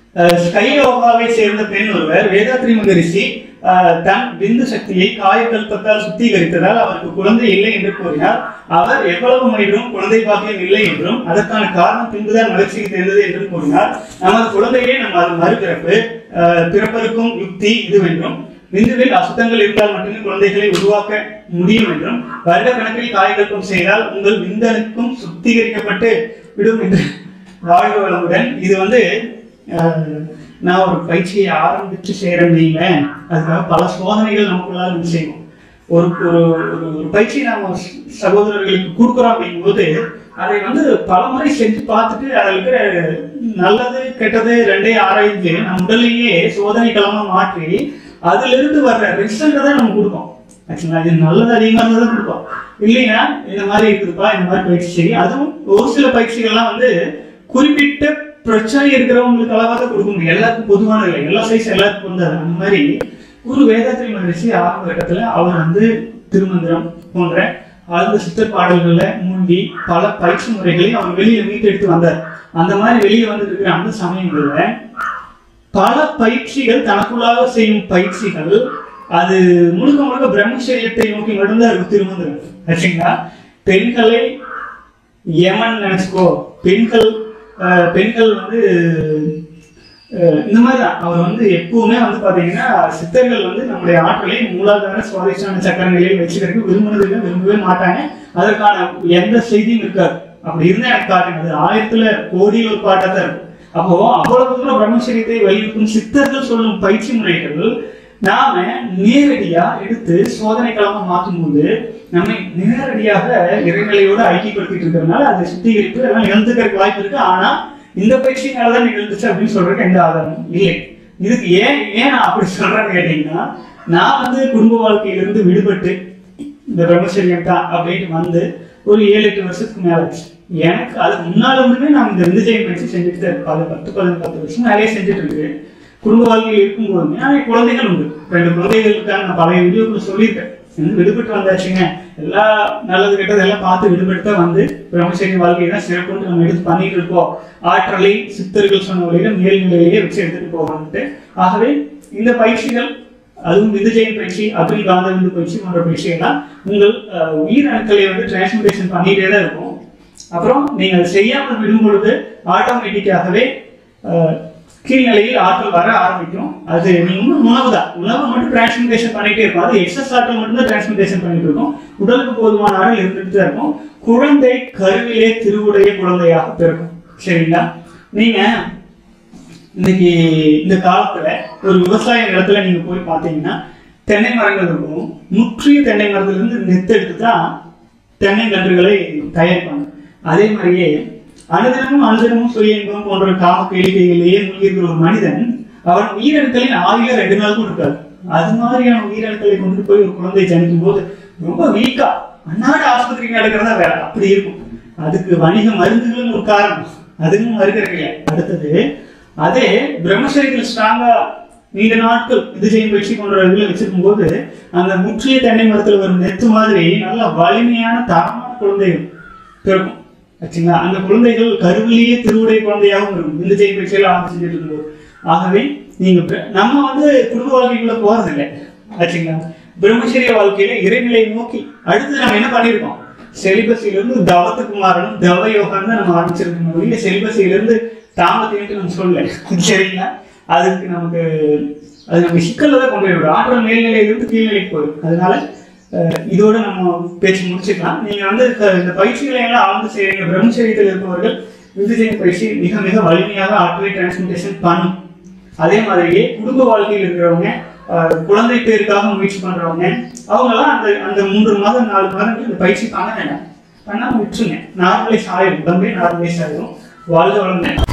அஹ், ஸ்கையோகாவை சேர்ந்த பெண் ஒருவர் வேதாத்ரி மகரிஷி அஹ், தன் விந்து சக்தியை காயக்கல்பத்தால் சுத்திகரித்ததால் அவருக்கு குழந்தை இல்லை என்று கூறினார் அவர் எவ்வளவு முயன்றும் குழந்தை பாக்கியம் இல்லை என்றும் அதற்கான காரணம் பின்புதான் மகிழ்ச்சிக்கு தெரிந்தது என்றும் கூறினார் நமது குழந்தையே நம்ம அது மறுபிறப்பு அஹ், பிறப்பதற்கும் யுக்தி இதுவென்றும் விந்துவில் அசுத்தங்கள் இருந்தால் மட்டுமே குழந்தைகளை உருவாக்க முடியும் என்றும் வருட கணக்கில் காயகல்பம் செய்தால் உங்கள் விந்தணுக்கும் சுத்திகரிக்கப்பட்டு விடும் என்று வாழ்க வளமுடன் இது வந்து அஹ், நான் ஒரு பயிற்சியை ஆரம்பித்து செய்கிறேன் வைங்களேன் அதுக்காக பல சோதனைகள் நமக்குள்ளார நம்ம செய்வோம் ஒரு ஒரு ஒரு ஒரு பயிற்சி நாம சகோதரர்களுக்கு கொடுக்குறோம் அப்படிங்கும்போது அதை வந்து பல முறை செஞ்சு பார்த்துட்டு அதில் இருக்கிற நல்லது கெட்டது ரெண்டையும் ஆராய்ந்து நம்ம உடலையே சோதனை களமா மாற்றி அதுல இருந்து வர்ற ரிசல்ட்டை தான் நம்ம கொடுப்போம் ஆக்சுவலா இது நல்லது அதிகமாக இருந்தால் தான் கொடுப்போம் இல்லைன்னா இந்த மாதிரி இருக்குதுப்பா இந்த மாதிரி பயிற்சி செய்யும் அதுவும் ஒரு சில பயிற்சிகள்லாம் வந்து குறிப்பிட்ட பிரச்சனை இருக்கிறவங்களுக்கு அளவாக தான் கொடுக்க முடியும் எல்லாருக்கும் பொதுவான இல்லை எல்லா சைஸ் எல்லாருக்கும் வந்து அந்த மாதிரி குரு வேதாத்திரி மகரிஷி ஆரம்ப கட்டத்துல அவர் வந்து திருமந்திரம் போன்ற ஆழ்ந்த சித்தர் பாடல்கள்ல மூழ்கி பல பயிற்சி முறைகளை அவர் வெளியில மீட்டெடுத்து வந்தார் அந்த மாதிரி வெளியே வந்துட்டு இருக்கிற அந்த சமயங்கள்ல பல பயிற்சிகள் தனக்குள்ளாக செய்யும் பயிற்சிகள் அது முழுக்க முழுக்க பிரம்மச்சரியத்தை நோக்கி மட்டும்தான் இருக்கும் திருமந்திரம் ஆச்சுங்களா பெண்களை யமன் நினைச்சுக்கோ பெண்கள் அஹ், பெண்கள் வந்து அஹ், இந்த மாதிரி தான் அவர் வந்து எப்பவுமே வந்து பாத்தீங்கன்னா சித்தர்கள் வந்து நம்முடைய ஆற்றலை மூலாதார சுவாதிஷ்டான சக்கரங்களில் வச்சுக்கிறதுக்கு விரும்புனதில்லை விரும்பவே மாட்டாங்க அதற்கான எந்த செய்தியும் இருக்காது அப்படி இருந்தா எனக்கு காட்டுங்க அது ஆயிரத்துல கோடியில் ஒரு பாட்டா தான் இருக்கும் அப்போ அவ்வளவு தூரம் பிரம்மச்சரியத்தை வலியுறுத்தும் சித்தர்கள் சொல்லும் பயிற்சி முறைகள் நாம நேரடியா எடுத்து சோதனை களமா மாற்றும் போது நம்மை நேரடியாக இறைநிலையோட ஐக்கியப்படுத்திட்டு இருக்கிறதுனால அது சுத்திகரிப்பு எல்லாம் நிகழ்ந்துக்கிறதுக்கு வாய்ப்பு இருக்கு ஆனா இந்த பயிற்சியினால தான் நிகழ்ந்துச்சு அப்படின்னு சொல்றதுக்கு எந்த ஆதாரமும் இல்லை இதுக்கு ஏன் ஏன் நான் அப்படி சொல்றேன்னு கேட்டீங்கன்னா நான் வந்து குடும்ப வாழ்க்கையிலிருந்து விடுபட்டு இந்த பிரம்மச்சரியம் தான் அப்படின்ட்டு வந்து ஒரு ஏழு எட்டு வருஷத்துக்கு மேல ஆச்சு எனக்கு அதுக்கு முன்னால இருந்துமே நான் இந்த விந்துஜயம் பயிற்சி செஞ்சுட்டு தான் இருக்கேன். பல பத்து பதினஞ்சு பத்து வருஷம் நிறைய செஞ்சுட்டு இருக்கு குடும்ப வாழ்க்கையில் இருக்கும்போது எனக்கு குழந்தைகள் உண்டு ரெண்டு குழந்தைகளுக்காக நான் பழைய வீடியோக்குள்ள சொல்லியிருக்கேன் வந்து விடுபட்டு வந்தாச்சுங்க எல்லா நல்லது கெட்டது எல்லாம் பார்த்து விடுபட்டு தான் வந்து பிரம்மச்சரிய வாழ்க்கையை தான் சிறப்புன்னு நம்ம எடுத்து பண்ணிட்டு இருக்கோம் ஆற்றலை சித்தர்கள் சொன்ன வழியில மேல்நிலையிலேயே வச்சு எடுத்துட்டு போகணும்ட்டு ஆகவே இந்த பயிற்சிகள் அதுவும் விதுஜெயம் பயிற்சி அப்துல் காந்த விந்து பயிற்சி போன்ற பயிற்சிகள்லாம் உங்கள் அஹ், உயிர் அணுக்களை வந்து டிரான்ஸ்மிட்டேஷன் பண்ணிட்டே தான் இருக்கும் அப்புறம் நீங்கள் செய்யாமல் விடும் பொழுது ஆட்டோமேட்டிக்காகவே அஹ், கீழ்நிலையில் ஆற்றல் வர ஆரம்பிக்கும் அது நீங்க இன்னும் உணவு தான் உணவு மட்டும் டிரான்ஸ்மிட்டேஷன் பண்ணிட்டே இருக்கும் அது எக்ஸஸ் ஆற்றல் மட்டும் தான் டிரான்ஸ்மிட்டேஷன் பண்ணிட்டு இருக்கும் உடலுக்கு போதுமான ஆற்றல் இருந்துட்டு தான் இருக்கும் குழந்தை கருவிலே திருவுடைய குழந்தையாக பிறக்கும் சரிங்களா நீங்க இன்னைக்கு இந்த காலத்துல ஒரு விவசாய நிலத்துல நீங்க போய் பார்த்தீங்கன்னா தென்னை மரங்கள் இருக்கும் முற்றிய தென்னை மரத்துல இருந்து நெத்து எடுத்து தான் தென்னைக்கன்றுகளை தயாரிப்பாங்க அதே மாதிரியே அனுதினமும் அனுதினமும் சுய இன்பம் போன்ற காம கேளிக்கைகளிலேயே மூழ்கியிருக்கிற ஒரு மனிதன் அவன் உயிரணுக்களின் ஆயுள ரெண்டு நாளுக்கும் இருக்காது அது மாதிரியான உயிரணுக்களை கொண்டு போய் ஒரு குழந்தை ஜனிக்கும் போது ரொம்ப வீக்கா அன்னாட ஆஸ்பத்திரிக்கு நடக்கிறதா வேற அப்படி இருக்கும் அதுக்கு வணிக மருந்துகளும் ஒரு காரணம் அதுவும் மறுக்கிறீங்க அடுத்தது அதே பிரம்மச்சரியத்தில் ஸ்ட்ராங்கா நீண்ட நாட்கள் இது செய்யும் பயிற்சி போன்ற இதுல வச்சிருக்கும் போது அந்த முற்றிய தென்னை மரத்துல வரும் நெத்து மாதிரி நல்ல வலிமையான தரமான குழந்தைகள் பிறக்கும் ஆச்சுங்களா அந்த குழந்தைகள் கருவிலேயே திருவுடை குழந்தையாகவும் இருக்கும் இந்த செய்யும் பயிற்சியில ஆரம்பிச்சு செஞ்சுட்டு இருக்கும்போது ஆகவே நீங்க பிர- நம்ம வந்து குடும்ப வாழ்க்கைக்குள்ள போறதில்லை ஆச்சுங்களா பிரம்மச்சரிய வாழ்க்கையில இறைநிலையை நோக்கி அடுத்து நம்ம என்ன பண்ணியிருக்கோம் செலிபஸில இருந்து தவத்துக்கு மாறணும் தவ யோகான்னு தான் நம்ம ஆரம்பிச்சிருக்கோம் ஒழிய செலிபஸில இருந்து தாமதத்தை நம்ம சொல்லல சரிங்களா அதுக்கு நமக்கு அது நம்ம சிக்கல்ல தான் கொண்டு போய் விடும் ஆற்றல் மேல்நிலையிலிருந்து கீழ்நிலைக்கு போயிடும் அதனால அஹ், இதோட நம்ம பேச்சு முடிச்சுக்கலாம் நீங்க வந்து க- இந்த பயிற்சிகளை எல்லாம் ஆழ்ந்து செய்றீங்க பிரம்மச்சரியத்தில் இருப்பவர்கள் விந்துஜய பயிற்சி மிக மிக வலிமையாக ஆற்றலை டிரான்ஸ்மிட்டேஷன் பண்ணும் அதே மாதிரியே குடும்ப வாழ்க்கையில் இருக்கிறவங்க அஹ், குழந்தை பேருக்காக முயற்சி பண்றவங்க அவங்கெல்லாம் அந்த அந்த மூன்று மாதம் நாலு மாதங்கள் இந்த பயிற்சி பண்ண வேண்டாம் பண்ணாம விட்டுருங்க நார்மலைஸ் ஆயிடும் உடம்பே நார்மலைஸ் ஆயிடும் வாழ்க வளர்ந்தேன்